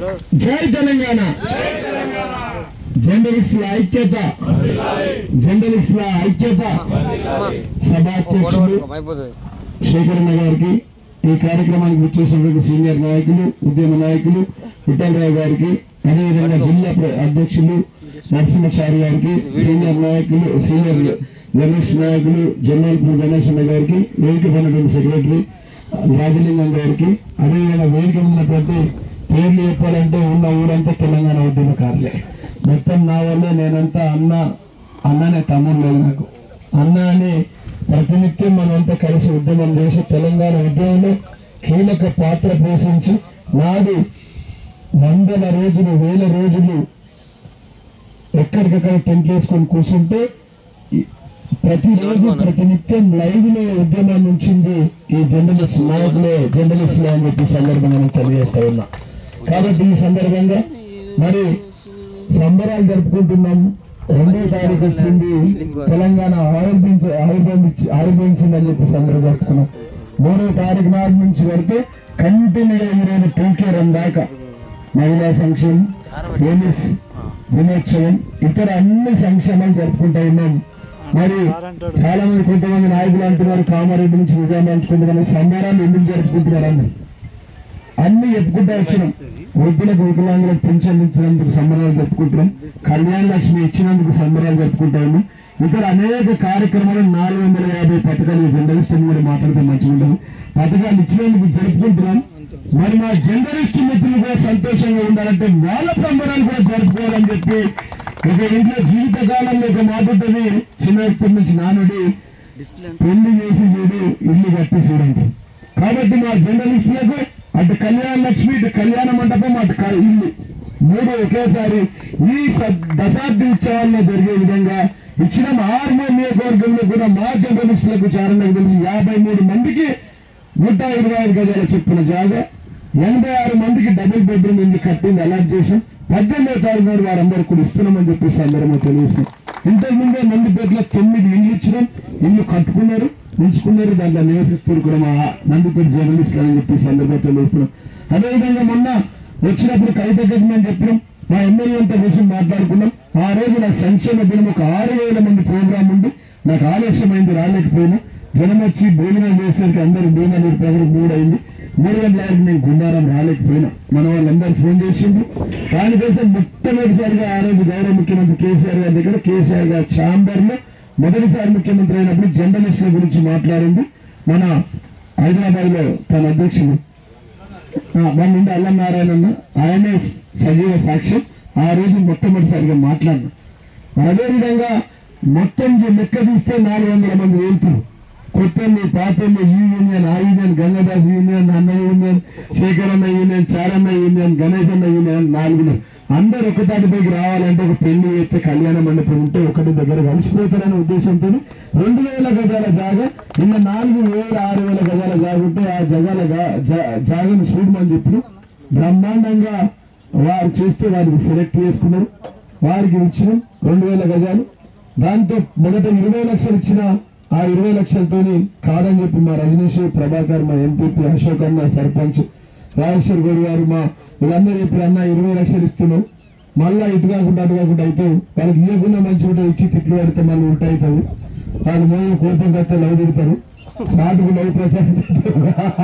జై తెలంగాణ జర్నలిస్టుల ఐక్యత జర్నలిస్టుల ఐక్యత సభాధ్యక్షులు శేఖరన్న గారికి ఈ కార్యక్రమానికి వచ్చేసినటువంటి సీనియర్ నాయకులు ఉద్యమ నాయకులు విఠలరావు గారికి అదేవిధంగా జిల్లా ప్ర- అధ్యక్షులు నరసింహచారి గారికి సీనియర్ నాయకులు సీనియర్ జర్నలిస్ట్ నాయకులు జర్నల్పూర్ గణేష్ అన్న గారికి వేదిక పడినటువంటి సెక్రటరీ రాజలింగం గారికి అదేవిధంగా వేదిక ఉన్నటువంటి పేర్లు చెప్పాలంటే ఉన్న ఊరంతా తెలంగాణ ఉద్యమకారులే మొత్తం నా వల్ల నేనంతా అన్న అన్ననే తమ్ముడు లేదు నాకు అన్న అని ప్రతినిత్యం మనమంతా కలిసి ఉద్యమం చేసి తెలంగాణ ఉద్యమంలో కీలక పాత్ర పోషించి నాడు వందల రోజులు వేల రోజులు ఎక్కడికక్కడ టెంట్ వేసుకొని కూర్చుంటే ఈ- ప్రతిరోజు ప్రతినిత్యం లైవ్ లో ఉద్యమాన్ని ఉంచింది ఈ జర్నలిస్ట్ నాయకులే జర్నలిస్టులే అని చెప్పి సందర్భంగా నేను తెలియజేస్తా ఉన్నా కాబట్టి ఈ సందర్భంగా మరి సంబరాలు జరుపుకుంటున్నాం రెండో తారీఖు వచ్చింది తెలంగాణ ఆవిర్భించ ఆవిర్భవించి ఆవిర్భవించిందని చెప్పి సంబరం జరుపుకున్నాం మూడో తారీఖు నాటి నుంచి వరకు కంటిన్యూగా ఈరోజు టూకే రన్ దాకా మహిళా సంక్షేమం పోలీస్ దినోత్సవం ఇతర అన్ని సంక్షేమాలు జరుపుకుంటా ఉన్నాం మరి చాలా మంది కొంతమంది నాయకులు అంటున్నారు కామారెడ్డి నుంచి నిజామాబాద్ కొంతమంది సంబరాలు ఎందుకు జరుపుకుంటున్నారు అన్నారు అన్ని చెప్పుకుంటూ వచ్చినాం వృద్ధులకు వికలాంగులకు పింఛన్ ఇచ్చినందుకు సంబరాలు జరుపుకుంటున్నాం కళ్యాణ లక్ష్మి ఇచ్చినందుకు సంబరాలు జరుపుకుంటా ఉన్నాం ఇతర అనేక కార్యక్రమాలు నాలుగు వందల యాభై పథకాలు జర్నలిస్టులు కూడా మాట్లాడితే మంచిగా ఉంటుంది పథకాలు ఇచ్చినందుకు జరుపుకుంటున్నాం మరి మా జర్నలిస్టు మిత్రులు కూడా సంతోషంగా ఉండాలంటే వాళ్ళ సంబరాలు కూడా జరుపుకోవాలని చెప్పి ఒక ఇంట్లో జీవితకాలంలో ఒక మాట ఉంటుంది చిన్నప్పటి నుంచి నానుడి పెళ్లి చేసి చూడు ఇల్లు కట్టి చూడండి కాబట్టి మా జర్నలిస్టులకు అటు కళ్యాణ లక్ష్మి ఇటు కళ్యాణ మండపం అటు క- ఇల్లు మూడు ఒకేసారి ఈ స- దశాబ్ది ఉత్సవాల్లో జరిగే విధంగా ఇచ్చిన ఆర్మో నియోజకవర్గంలో కూడా మా జర్నలిస్టులకు చారణకు తెలిసి యాభై మూడు మందికి నూట ఇరవై ఐదు గజాల చొప్పున జాగా ఎనభై ఆరు మందికి డబుల్ బెడ్రూమ్ ఇల్లు కట్టింది అలాట్ చేసాం పద్దెనిమిదో తారీఖు నాడు వారందరూ కూడా ఇస్తున్నామని చెప్పేసి అందరూ తెలియజేస్తాం ఇంతకు ముందే నందిపేటలో తొమ్మిది ఇల్లు ఇచ్చినాం ఇల్లు కట్టుకున్నారు ఉంచుకున్నారు దాంట్లో నివసిస్తారు కూడా మా నందిపేట జర్నలిస్టులు అని చెప్పి సందర్భంగా తెలియజేస్తున్నాం అదేవిధంగా మొన్న వచ్చినప్పుడు కవిత గడ్మని చెప్పినాం మా ఎమ్మెల్యే అంతా విషయం మాట్లాడుకున్నాం ఆ రోజు నాకు సంక్షేమ దినం ఒక ఆరు వేల మంది ప్రోగ్రాం ఉంది నాకు ఆలస్యమైంది రాలేకపోయినా జనం వచ్చి భోజనం చేసేసరికి అందరూ భోజనం ప్రజలకు మూడు అయింది మూడు గంటల వరకు నేను గుండారం రాలేకపోయినా మన వాళ్ళందరూ ఫోన్ చేసిండ్రు దానికోసం మొట్టమొదటిసారిగా ఆ రోజు గౌరవ ముఖ్యమంత్రి కేసీఆర్ గారి దగ్గర కేసీఆర్ గారి ఛాంబర్ లో మొదటిసారి ముఖ్యమంత్రి అయినప్పుడు జర్నలిస్టుల గురించి మాట్లాడింది మన హైదరాబాద్ లో తన అధ్యక్షుడు ఆ, మన నుండి అల్లం నారాయణ అన్న ఆయనే సజీవ సాక్ష్యం ఆ రోజు మొట్టమొదటిసారిగా మాట్లాడిన అదేవిధంగా మొత్తం జ- లెక్క తీస్తే నాలుగు వందల మంది వెళ్తారు కొత్తల్ని పాతల్ని ఈ యూనియన్ ఆ యూనియన్ గంగదాస్ యూనియన్ అన్న యూనియన్ శేఖర్ అన్న యూనియన్ చారన్న యూనియన్ గణేష్ అన్న యూనియన్ నాలుగు అందరు ఒక తాటిపైకి రావాలంటే ఒక పెళ్లి చేస్తే కళ్యాణ మండపం ఉంటే ఒకటి దగ్గర కలిసిపోతారనే ఉద్దేశంతో రెండు వేల గజాల జాగా నిన్న నాలుగు వేల ఆరు వేల గజాల జాగా ఉంటే ఆ జగాల గా- జా- జాగాను చూడమని చెప్పి బ్రహ్మాండంగా వారు చేస్తే వారికి సెలెక్ట్ చేసుకున్నారు వారికి ఇచ్చిన రెండు వేల గజాలు దాంతో మొదట ఇరవై లక్షలు ఇచ్చిన ఆ ఇరవై లక్షలతోని కాదని చెప్పి మా రజనీష్ ప్రభాకర్ మా ఎంపీపీ అశోక్ అన్న సర్పంచ్ రాజేశ్వర్ గౌడ్ గారు మా వీళ్ళందరూ చెప్పి అన్న ఇరవై లక్షలు ఇస్తున్నాం మళ్ళా ఇటు కాకుండా అటు కాకుండా అయితే వాళ్ళకి ఇవ్వకుండా మంచి ఉంటే ఇచ్చి తిట్లు పెడితే మళ్ళీ ఉంటా అవుతుంది వాళ్ళు మోయ కోపం కడితే లవ్ తిడతారు సాటుకు లవ్ ప్రచారం చేస్తారు.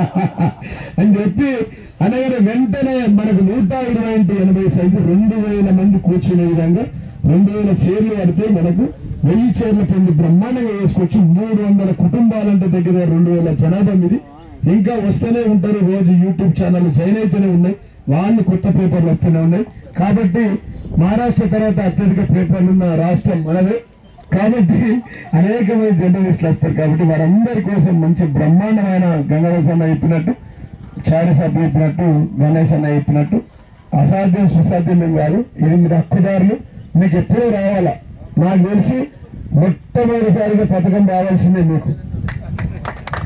అని చెప్పి అనగానే వెంటనే మనకు నూట ఇరవై ఇంటి ఎనభై సైజు రెండు వేల మంది కూర్చునే విధంగా రెండు వేల చైర్లు పడితే మనకు వెయ్యి చైర్ల పొంది బ్రహ్మాండంగా వేసుకోవచ్చు మూడు వందల కుటుంబాలంటే దగ్గర రెండు వేల జనాభా మీది ఇంకా వస్తూనే ఉంటారు రోజు యూట్యూబ్ ఛానల్ జైన్ అయితేనే ఉన్నాయి వాళ్ళు కొత్త పేపర్లు వస్తూనే ఉన్నాయి కాబట్టి మహారాష్ట్ర తర్వాత అత్యధిక పేపర్లు ఉన్న రాష్ట్రం మనదే కాబట్టి అనేక మంది జర్నలిస్టులు వస్తారు కాబట్టి వారందరి కోసం మంచి బ్రహ్మాండమైన గంగాదాస్ అన్న చెప్పినట్టు చారి సభ చెప్పినట్టు గణేష్ అన్న చెప్పినట్టు అసాధ్యం సుసాధ్యం ఏం కాదు ఇది మీరు హక్కుదారులు మీకు ఎప్పుడూ రావాలా నాకు తెలిసి మొట్టమొదటిసారిగా పథకం రావాల్సిందే మీకు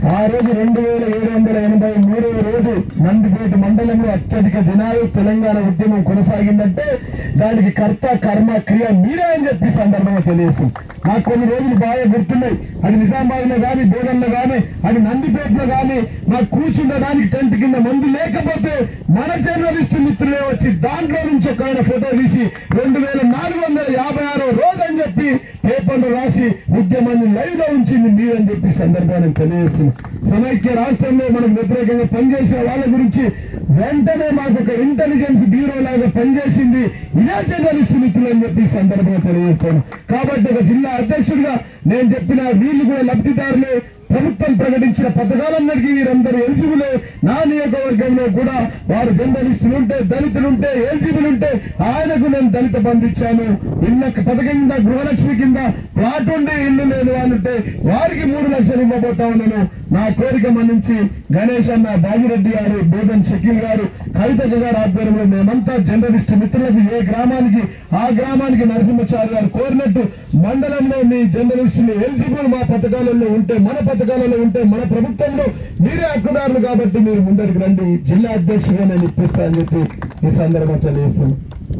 ఆ రోజు రెండు వేల ఏడు వందల ఎనభై మూడవ రోజు నందిపేట మండలంలో అత్యధిక దినాలు తెలంగాణ ఉద్యమం కొనసాగిందంటే దానికి కర్త కర్మ క్రియ మీరే అని చెప్పి ఈ సందర్భంగా తెలియజేస్తుంది నాకు కొన్ని రోజులు బాగా గుర్తున్నాయి అది నిజామాబాద్ లో గాని బోధనలో గాని అది నందిపేటలో గాని నాకు కూర్చుండడానికి టెంట్ కింద మందు లేకపోతే మన జర్నలిస్టు మిత్రులే వచ్చి దాంట్లో నుంచి ఒక ఆయన ఫోటో తీసి రెండు వేల నాలుగు వందల యాభై ఆరో రోజు అని చెప్పి పేపర్లు రాసి ఉద్యమాన్ని లైవ్ లో ఉంచింది మీరని చెప్పి ఈ సందర్భాన్ని తెలియజేస్తుంది సమైక్య రాష్ట్రంలో మనకు వ్యతిరేకంగా పనిచేసిన వాళ్ళ గురించి వెంటనే మాకు ఒక ఇంటెలిజెన్స్ బ్యూరో లాగా పనిచేసింది ఇదే జర్నలిస్టు మిత్రులు అని చెప్పి ఈ సందర్భంగా తెలియజేస్తాను కాబట్టి ఒక జిల్లా అధ్యక్షుడిగా నేను చెప్పిన వీళ్ళు కూడా లబ్ధిదారులే ప్రభుత్వం ప్రకటించిన పథకాలన్నిటికీ వీరందరూ ఎలిజిబులే నా నియోజకవర్గంలో కూడా వారు జర్నలిస్టులు ఉంటే దళితులు ఉంటే ఎలిజిబుల్ ఉంటే ఆయనకు నేను దళిత బంధు ఇచ్చాను ఇళ్ళ పథకం కింద గృహలక్ష్మి కింద ప్లాట్ ఉండి ఇల్లు లేని వాళ్ళుంటే వారికి మూడు లక్షలు ఇవ్వబోతా ఉన్నాను నా కోరిక మన్నించి గణేష్ అన్న బాజిరెడ్డి గారు బోధన్ షకీల్ గారు కవిత గారు ఆధ్వర్యంలో మేమంతా జర్నలిస్టు మిత్రులకు ఏ గ్రామానికి ఆ గ్రామానికి నరసింహచారి గారు కోరినట్టు మండలంలో మీ జర్నలిస్టులు ఎలిజిబుల్ మా పథకాలలో ఉంటే మన పథకాలలో ఉంటే మన ప్రభుత్వంలో మీరే హక్కుదారులు కాబట్టి మీరు ముందరికి రండి జిల్లా అధ్యక్షుడిగా నేను ఇప్పిస్తా అని చెప్పి ఈ సందర్భంగా తెలియజేస్తున్నాను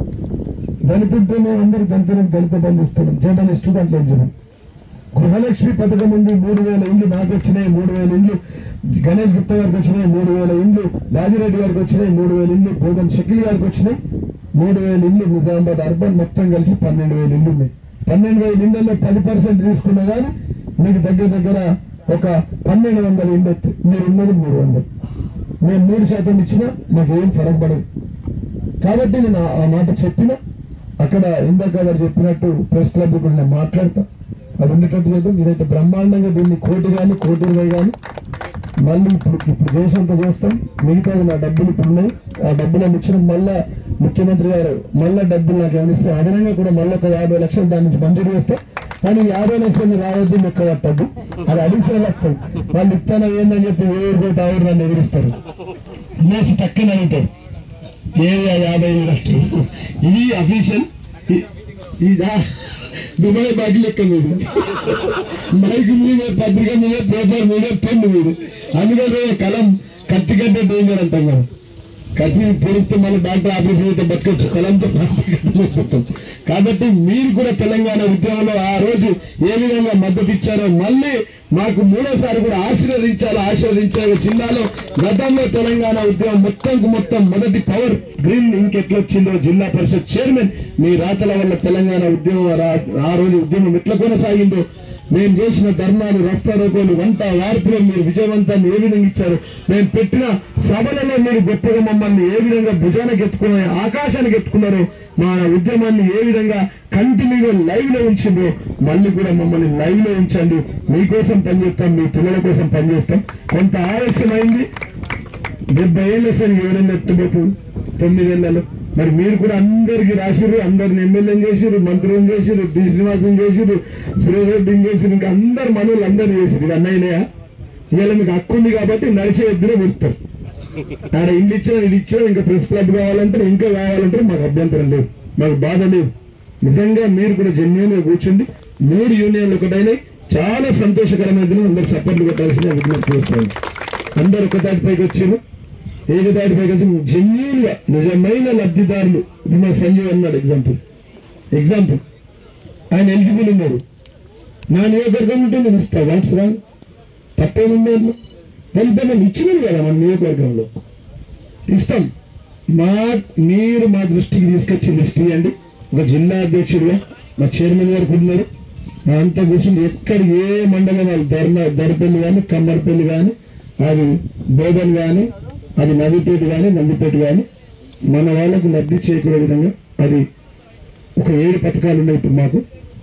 దళితుంటే మేము అందరూ దళితులకు దళిత బంధిస్తున్నాం జర్నలిస్టు దాంట్లో ఎలిజిబుల్ గృహలక్ష్మి పథకం ఉంది మూడు వేల ఇండ్లు నాకు వచ్చినాయి మూడు వేల ఇండ్లు గణేష్ గుప్తా గారికి వచ్చినాయి మూడు వేల ఇండ్లు రాజిరెడ్డి గారికి వచ్చినాయి మూడు వేల ఇండ్లు బోధన్ షకీల్ గారికి వచ్చినాయి మూడు వేల ఇండ్లు నిజామాబాద్ అర్బన్ మొత్తం కలిసి పన్నెండు వేల ఇండ్లు ఉన్నాయి పన్నెండు వేల ఇండ్లలో పది పర్సెంట్ తీసుకున్నా కానీ మీకు దగ్గర దగ్గర ఒక పన్నెండు వందల ఇండ్లు వస్తాయి. మీరు ఉన్నది మూడు వందలు నేను మూడు శాతం ఇచ్చినా నాకు ఏం ఫరక్ పడదు కాబట్టి నేను ఆ- ఆ మాట చెప్పిన అక్కడ ఇందాక గారు చెప్పినట్టు ప్రెస్ క్లబ్ కూడా నేను మాట్లాడతా అది ఉండేటట్టు చేద్దాం ఇదైతే బ్రహ్మాండంగా దీన్ని కోటి కానీ కోటి ఇరవై కానీ మళ్ళీ ఇప్పుడు ఇప్పుడు చేసేంత చేస్తాం మిగతాది నా డబ్బులు ఇప్పుడు ఉన్నాయి ఆ డబ్బులు ఇచ్చిన మళ్ళా ముఖ్యమంత్రి గారు మళ్ళా డబ్బులు నాకు ఏమిస్తే అదనంగా కూడా మళ్ళీ ఒక యాభై లక్షలు దాని నుంచి మంజూరు చేస్తే కానీ ఈ యాభై లక్షలు రావద్దు లెక్క పట్టద్దు అది అడిషనల్ వస్తుంది వాళ్ళు ఇస్తాను ఏందని చెప్పి ఏడు కోటి ఆవిడ నన్ను ఎదిరిస్తారు వేసి టక్కన అడుగుతారు ఏది ఆ యాభై ఐదు లక్షలు ఇది అఫీషియల్ ఇదా దుబాయ్ బాకి లెక్క మీరు మైక్ మీదే పత్రిక మీదే పేపర్ మీదే పెన్ను మీరు అందుకనే కలం కత్తి కంటే డేంజర్ అంటాం కదా కత్తి పొడిస్తే మళ్ళీ డాక్టర్ ఆపరేషన్ అయితే బతకచ్చు కలంతో ప్రాణం కాబట్టి మీరు కూడా తెలంగాణ ఉద్యమంలో ఆ రోజు ఏ విధంగా మద్దతు ఇచ్చారో మళ్ళీ మాకు మూడోసారి కూడా ఆశీర్వదించాలి ఆశీర్వదించాలి జిల్లాలో గతంలో తెలంగాణ ఉద్యమం మొత్తంకు మొత్తం మొదటి పవర్ గ్రీన్ ఇంకెట్లొచ్చిందో జిల్లా పరిషత్ చైర్మన్ మీ రాతల వల్ల తెలంగాణ ఉద్యమం రా- ఆ రోజు ఉద్యమం ఎట్లా కొనసాగిందో మేము చేసిన ధర్నాలు రస్తా రోకోలు వంట వార్పులు మీరు విజయవంతాన్ని ఏ విధంగా ఇచ్చారు మేము పెట్టిన సభలలో మీరు గొప్పగా మమ్మల్ని ఏ విధంగా భుజానికి ఎత్తుకున్నారు ఆకాశానికి ఎత్తుకున్నారు మా ఉద్యమాన్ని ఏ విధంగా కంటిన్యూగా లైవ్ లో ఉంచిందో మళ్ళీ కూడా మమ్మల్ని లైవ్ లో ఉంచండి మీకోసం పనిచేస్తాం మీ పిల్లల కోసం పనిచేస్తాం కొంత ఆలస్యమైంది డెబ్బై ఏళ్ళ సార్ ఏడేళ్ళు ఎత్తుపోతుంది తొమ్మిదేళ్లలో మరి మీరు కూడా అందరికి రాసిర్రు అందరిని ఎమ్మెల్యేని చేసిర్రు మంత్రులను చేసిర్రు డి శ్రీనివాసం చేసిర్రు సురేష్ రెడ్డిని చేసిర్రు ఇంకా అందరు మనోళ్ళు అందరిని చేసిర్రు ఇవి అన్నయ్యా ఇవాళ మీకు హక్కు ఉంది కాబట్టి నడిచే ఎద్దునే పెడతారు ఆడ ఇల్లు ఇచ్చినా ఇది ఇచ్చినా ఇంకా ప్రెస్ క్లబ్ కావాలంటే ఇంకా కావాలంటే మాకు అభ్యంతరం లేదు మాకు బాధ లేదు నిజంగా మీరు కూడా జెన్యున్ గా కూర్చుండి మూడు యూనియన్లు ఒకటైనాయి చాలా సంతోషకరమైన దినం అందరు సపోర్ట్లు కొట్టాల్సిన విజ్ఞప్తి చేస్తాను అందరు ఒక తాటిపైకి వచ్చారు ఏకతాటిపైకి వచ్చి జెన్యున్ గా నిజమైన లబ్ధిదారులు ఇప్పుడు మన సంజీవ్ అన్నాడు ఎగ్జాంపుల్ ఎగ్జాంపుల్ ఆయన ఎలిజిబుల్ ఉన్నారు నా నియోజకవర్గం ఉంటే నేను ఇస్తా వాట్స్ రాంగ్ తప్పేముంది అందులో ఫలితం ఇచ్చినారు కదా మన నియోజకవర్గంలో ఇస్తాం మా మీరు మా దృష్టికి తీసుకొచ్చి లిస్ట్ ఇవ్వండి ఒక జిల్లా అధ్యక్షుడుగా మా చైర్మన్ గారు ఉన్నారు మా అంతా కూర్చుని ఎక్కడ ఏ మండలం వాళ్ళు ధర్మ ధరపల్లి కానీ కమ్మరపల్లి కానీ అది బోధన్ కానీ అది నదిపేట కానీ నందిపేట కానీ మన వాళ్ళకు లబ్ధి చేకూరే విధంగా అది ఒక ఏడు పథకాలు ఉన్నాయి ఇప్పుడు మాకు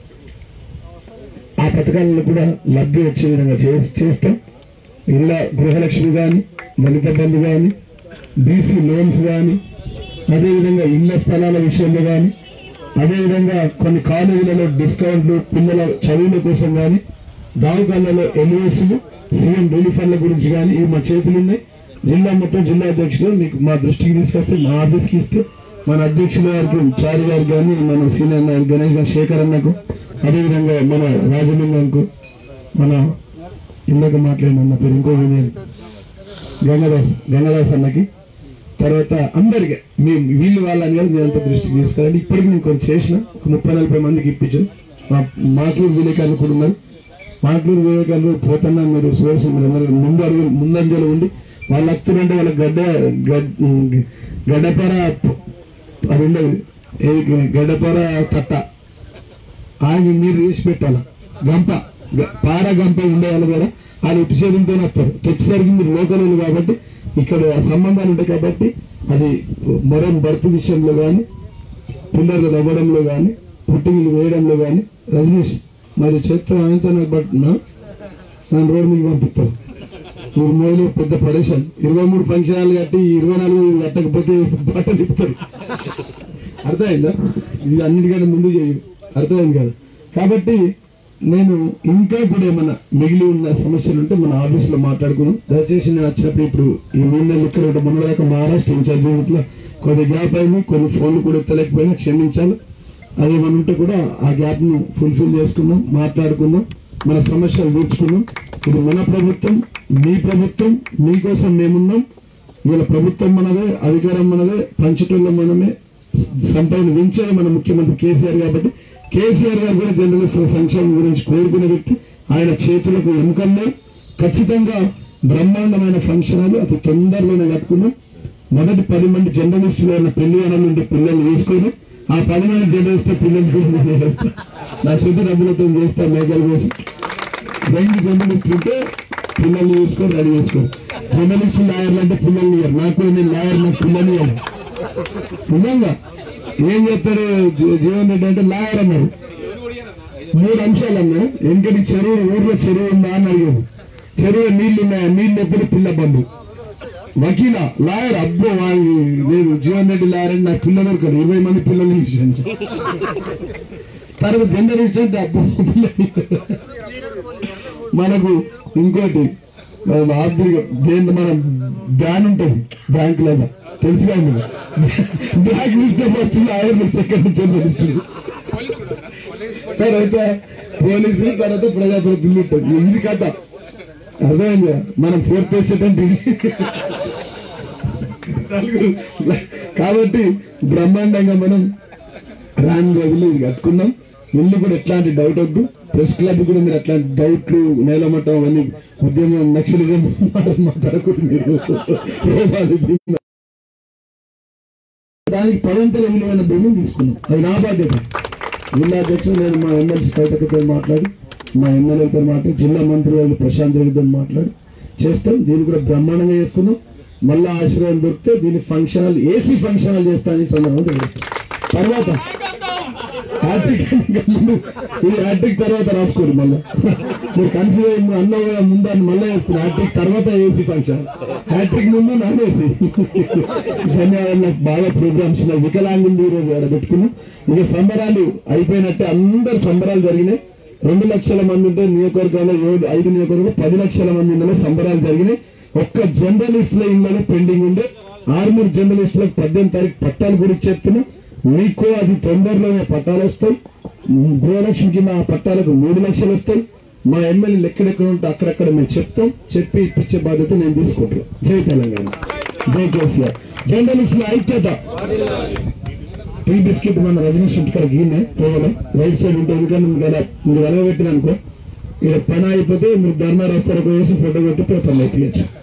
ఆ పథకాలను కూడా లబ్ధి వచ్చే విధంగా చే- చేస్తాం ఇళ్ళ గృహలక్ష్మి కానీ దళిత బంధు కానీ బీసీ లోన్స్ కానీ అదేవిధంగా ఇళ్ల స్థలాల విషయంలో కానీ అదేవిధంగా కొన్ని కాలేజీలలో డిస్కౌంట్లు పిల్లల చదువుల కోసం కానీ దావకాలలో ఎల్ఓసీలు సీఎం రిలీఫ్ ఫండ్ల గురించి కానీ ఇవి మా చేతులు ఉన్నాయి జిల్లా మొత్తం జిల్లా అధ్యక్షులు మీకు మా దృష్టికి తీసుకొస్తే మా ఆఫీస్కి ఇస్తే మన అధ్యక్షుల గారికి చారి గారికి కానీ మన సీనియర్ నాయకు గణేష్ గారు శేఖర్ అన్నకు అదేవిధంగా మన రాజలింగంకు మన ఇందాక మాట్లాడిన అన్న పేరు ఇంకో వినయం గంగదాస్ గంగదాస్ అన్నకి తర్వాత అందరికి మీ వీళ్ళు వాళ్ళని కాదు నేను అంత దృష్టికి తీసుకురండి ఇప్పటికి నేను కొంచెం చేసిన ఒక ముప్పై నలభై మందికి ఇప్పించాను మా మాటూరు విలేకరులు కూడా ఉన్నారు మాటూరు విలేకరులు పోతున్నా మీరు సోర్స్ మీరు అందరూ ముందు అడుగు ముందంజలో ఉండి వాళ్ళు వస్తుందంటే వాళ్ళ గడ్డ గడ్- గడ్డపార అది ఉండదు ఏది గడ్డపార తట్ట ఆయన మీరు తీసి పెట్టాల గంప గ- పార గంప ఉండేవాళ్ళు కూడా వాళ్ళు ఇటు చేతులతో వస్తారు తెచ్చేసరికి మీరు లోకల్ వాళ్ళు కాబట్టి ఇక్కడ సంబంధాలు ఉంటాయి కాబట్టి అది మొరం బర్త్ విషయంలో కానీ పిల్లర్లు తవ్వడంలో కానీ పుట్టింగ్లు వేయడంలో కానీ రజనీష్ మరి చేత్తో ఆయనతో నాకు బట్ నా- నన్ను రోడ్డు మీకు పంపిస్తారు మీరు మూడు పెద్ద పరేషన్ ఇరవై మూడు ఫంక్షనాలు కట్టి ఈ ఇరవై నాలుగు కట్టకపోతే బట్టలు ఇస్తారు అర్థమైందా ఇది అన్నిటికంటే ముందు చేయు అర్థమైంది కదా కాబట్టి నేను ఇంకా కూడా ఏమన్నా మిగిలి ఉన్న సమస్యలు ఉంటే మన ఆఫీస్ లో మాట్లాడుకున్నాం దయచేసి నేను వచ్చినప్పుడు ఇప్పుడు ఈ మూడు నెలలు ఇక్కడ ఉంటే మొన్న దాకా మహారాష్ట్ర ఇన్ఛార్జ్ ఇట్లా కొద్ది గ్యాప్ అయింది కొన్ని ఫోన్లు కూడా ఎత్తలేకపోయినా క్షమించాలి అదేమన్నా ఉంటే కూడా ఆ గ్యాప్ ను ఫుల్ఫిల్ చేసుకుందాం మాట్లాడుకుందాం మన సమస్యలు తీర్చుకుందాం ఇది మన ప్రభుత్వం మీ ప్రభుత్వం మీకోసం మేమున్నాం ఇవాళ ప్రభుత్వం మనదే అధికారం మనదే పంచటంలో మనమే సంపదను పెంచేది మన ముఖ్యమంత్రి కేసీఆర్ కాబట్టి కేసీఆర్ గారు కూడా జర్నలిస్టుల సంక్షేమం గురించి కోరుకునే వ్యక్తి ఆయన చేతులకు ఎముకన్నా ఖచ్చితంగా బ్రహ్మాండమైన ఫంక్షన్ హాల్ అతి తొందరలోనే కట్టుకున్నాం మొదటి పది మంది జర్నలిస్టులు ఉన్న పెళ్లి అనం నుండి పిల్లలు తీసుకొని ఆ పది మంది జర్నలిస్టుల పిల్లలు కూడా నేను చేస్తా. నా సొంత డబ్బులతో చేస్తా మేకలు కోసం రెండు జర్నలిస్టులు ఉంటే పిల్లల్ని చూసుకొని రెడీ చేసుకోండి జర్నలిస్టులు లాయర్లు అంటే పిల్లల్ని ఇయ్యరు నాకు కూడా నేను లాయర్ నాకు పిల్లల్ని ఇవ్వను నిజంగా ఏం చెప్తారు జీ- జీవన్ రెడ్డి అంటే లాయర్ అన్నారు మూడు అంశాలు అన్నా వెనకటి చెరువు ఊర్లో చెరువు ఉందా అని అడిగారు చెరువు నీళ్లు ఉన్నాయా నీళ్లు ఎప్పుడు పిల్ల బంధు వకీల లాయర్ అబ్బో వాడి లేదు జీవన్ రెడ్డి లాయర్ అంటే నాకు పిల్ల దొరకదు ఇరవై మంది పిల్లలు చూశాను తర్వాత జర్నలిస్ట్ అంటే అబ్బో పిల్లలు మనకు ఇంకోటి మనం ఆర్థిక దేని మనం బ్యాన్ ఉంటుంది బ్యాంకులలో తెలుసుగా బ్లాక్ లిస్ట్ వస్తుంది ఆయన సెకండ్ జర్నలిస్టులు తర్వాత పోలీసులు తర్వాత ప్రజాప్రతినిధులు ఉంటుంది ఇది కథ అర్థమైందా మనం ఫోర్త్ ఎస్టేట్ అంటే ఇది. నలుగురు. కాబట్టి బ్రహ్మాండంగా మనం రాని రోజుల్లో ఇది కట్టుకున్నాం ముందు కూడా ఎట్లాంటి డౌట్ వద్దు ప్రెస్ క్లబ్ కూడా మీరు అట్లాంటి డౌట్లు నేలమట్టం అవన్నీ ఉద్యమం నక్సలిజం మాట్లాడకూడదు మీరు రోగాలు, భీమ. దానికి పదంతల విలువైన భూమిని తీసుకున్నాం అది నా బాధ్యత జిల్లా అధ్యక్షుడు నేను మా ఎమ్మెల్సీ కవితతో మాట్లాడి మా ఎమ్మెల్యేతో మాట్లాడి జిల్లా మంత్రి వాళ్ళు ప్రశాంత్ రెడ్డితో మాట్లాడి చేస్తాం దీన్ని కూడా బ్రహ్మాండంగా చేసుకున్నాం మళ్ళా ఆశ్రయం దొరికితే దీన్ని function hall AC function hall చేస్తానని సందర్భం తెలుస్తుంది తర్వాత హ్యాట్రిక్ ముందు ఇది హ్యాట్రిక్ తర్వాత రాసుకోండి మళ్ళీ మీరు కన్ఫ్యూజ్ అయ్యి అన్న ముందు అని మళ్ళీ చెప్తున్నా హ్యాట్రిక్ తర్వాత ఏసీ ఫంక్షన్ హ్యాట్రిక్ ముందు నాన్ ఏసీ ధన్యవాదాలు నాకు బాగా ప్రోగ్రామ్స్ నా వికలాంగులు ఈ రోజు ఆడ పెట్టుకున్నాం ఇక సంబరాలు అయిపోయినట్టే అందరు సంబరాలు జరిగినాయి రెండు లక్షల మంది ఉంటే నియోజకవర్గాల్లో ఏడు ఐదు నియోజకవర్గాలు పది లక్షల మంది ఇందులో సంబరాలు జరిగినాయి ఒక్క జర్నలిస్టుల ఇళ్ళలో పెండింగ్ ఉండే ఆర్మూర్ జర్నలిస్టులకు పద్దెనిమిది తారీఖు పట్టాలు కూడా ఇచ్చేస్తున్నాం మీకు అది తొందరలోనే పట్టాలు వస్తాయి గృహలక్ష్మి కింద ఆ పట్టాలకు మూడు లక్షలు వస్తాయి మా ఎమ్మెల్యేలు ఎక్కడెక్కడ ఉంటే అక్కడక్కడ మేము చెప్తాం చెప్పి ఇప్పించే బాధ్యత నేను తీసుకుంటాను జై తెలంగాణ జై కేసీఆర్ జర్నలిస్టుల ఐక్యత టీ బిస్కెట్ మన రజనీష్ ఇంటికాడ గీనే కేవలం రైట్ సైడ్ ఉంటే ఎందుకంటే మీకు అలా మీరు వెలగబెట్టిన అనుకో ఇక్కడ పని అయిపోతే మీరు ధర్నా రాస్తారు వేసి ఫోటో పెట్టి పని అయిపోయచ్చు